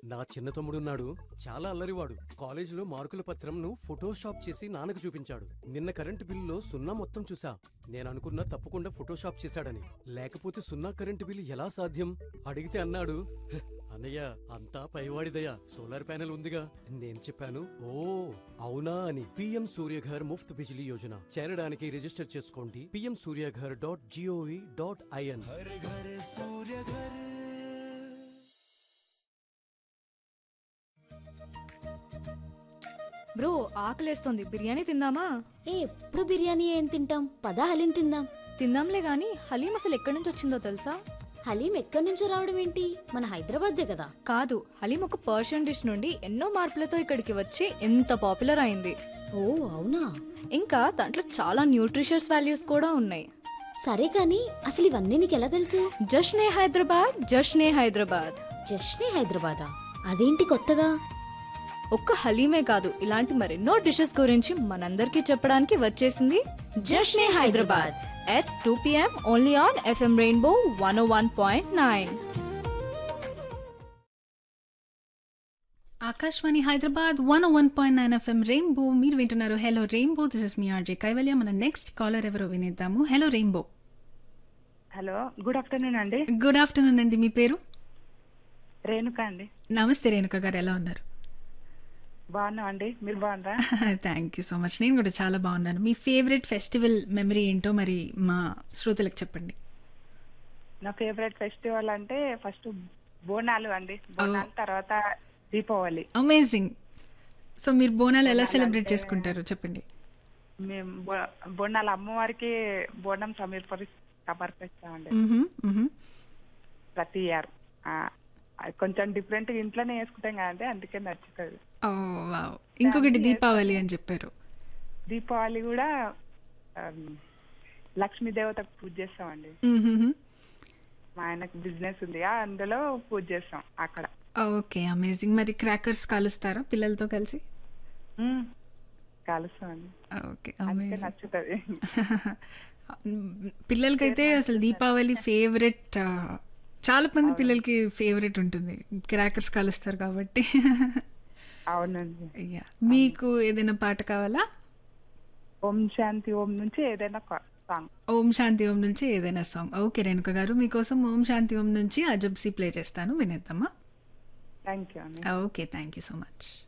నా చిన్న తమ్ముడున్నాడు చాలా అల్లరివాడు కాలేజీలో మార్కుల పత్రంను ఫోటోషాప్ చేసి నాన్నకు చూపించాడు నిన్న కరెంటు బిల్లులో సున్నా మొత్తం చూసా నేను అనుకున్నా తప్పకుండా ఫోటోషాప్ చేశాడని లేకపోతే సున్నా కరెంటు బిల్లు ఎలా సాధ్యం అడిగితే అన్నాడు "హ్, అన్నయ్య అంతా పైవాడిదయ్యా సోలార్ ప్యానెల్ ఉందిగా నేను చెప్పాను ఓ అవునా అని పిఎం సూర్యఘర్ ముఫ్త్ బిజిలీ యోజన చేరడానికి రిజిస్టర్ చేసుకోండి PM Suryaghar dot GOV dot IN bro ఆకలేస్తోంది బిర్యానీ తిందామా ఏ ఎప్పుడు బిర్యానీ ఏం తింటాం పదా హలీం తిందాం తిందాంలే గాని హలీం అసలు ఎక్కడి నుంచి వచ్చిందో తెలుసా హలీం ఎక్కడి నుంచో రావడం ఏంటి మన హైదరాబాద్దే కదా కాదు హలీం ఒక పర్షియన్ డిష్ నుండి ఎన్నో మార్పులతో ఇక్కడికి వచ్చి ఎంత పాపులర్ అయింది ఓ అవునా ఇంకా దాంట్లో చాలా న్యూట్రిషియస్ వాల్యూస్ కూడా ఉన్నాయి సరే కానీ అసలు ఇవన్నీ నీకు ఎలా తెలుసు జష్నే హైదరాబాద్ జష్నే హైదరాబాద్ జస్ట్నే హైదరాబాదా అదేంటి కొత్తగా ఒక్క హలీమే కాదు ఇలాంటి మరెన్నో డిషెస్ గురించి మనందరికీ చెప్పడానికి వచ్చేసింది Jashne Hyderabad at two PM only on FM Rainbow one one point nine Akashvani Hyderabad one one point nine FM Rainbow మీరు వింటున్నారు హలో రెయిన్బో దిస్ ఇస్ మీ ఆర్జే కైవల్య మన నెక్స్ట్ కాలర్ ఎవరో వినేద్దాము hello Rainbow hello good afternoon అండి గుడ్ ఆఫ్టర్నూన్ అండి మీ పేరు రేణుక అండి నమస్తే రేణుక గారు ఎలా ఉన్నారు బాగున్నాం అండి మీరు బాగున్నారా థ్యాంక్ యూ సో మచ్ నేను కూడా చాలా బాగున్నాను మీ ఫేవరెట్ ఫెస్టివల్ మెమరీ ఏంటో మరి మా శ్రోతలకు చెప్పండి నా ఫేవరెట్ ఫెస్టివల్ అంటే ఫస్ట్ బోనాలు అండి బోనాలు తర్వాత దీపావళి అమేజింగ్ సో మీరు బోనాలు ఎలా సెలబ్రేట్ చేసుకుంటారు చెప్పండి మేము బో- బోనాలు అమ్మవారికి బోనం సమర్పరి సమర్పిస్తామండి మ్హూ, మ్హూ. ప్రతి ఇయర్ కొంచెం డిఫరెంట్ ఇంట్లోనే వేసుకుంటాం కదండి అందుకే నచ్చుతుంది ఓ వావ్ ఇంకొకటి దీపావళి అని చెప్పారు దీపావళి కూడా ఆమ్, లక్ష్మీ దేవతకు పూజ చేస్తామండి మ్హూ. మా ఆయనకు బిజినెస్ ఉంది ఆ, అందులో పూజ చేస్తాం అక్కడ ఓకే అమేజింగ్ మరి క్రాకర్స్ కాలుస్తారా పిల్లలతో కలిసి మ్మ్. కలుస్తామండి ఓకే అందుకే అమేజింగ్ నచ్చుతుంది పిల్లలకైతే అసలు దీపావళి ఫేవరెట్ చాలా మంది పిల్లలకి ఫేవరెట్ ఉంటుంది క్రాకర్స్ కాలుస్తారు కాబట్టి అవునండి Yeah. మీకు ఏదైనా పాట కావాలా ఓం శాంతి ఓం నుంచి ఏదైనా సాంగ్ ఓం శాంతి ఓం నుంచి ఏదైనా సాంగ్ ఓకే రేణుక గారు మీకోసం ఓం శాంతి ఓం నుంచి అజబ్సి ప్లే చేస్తాను వినేద్దామా థ్యాంక్ యూ అండి okay thank you so much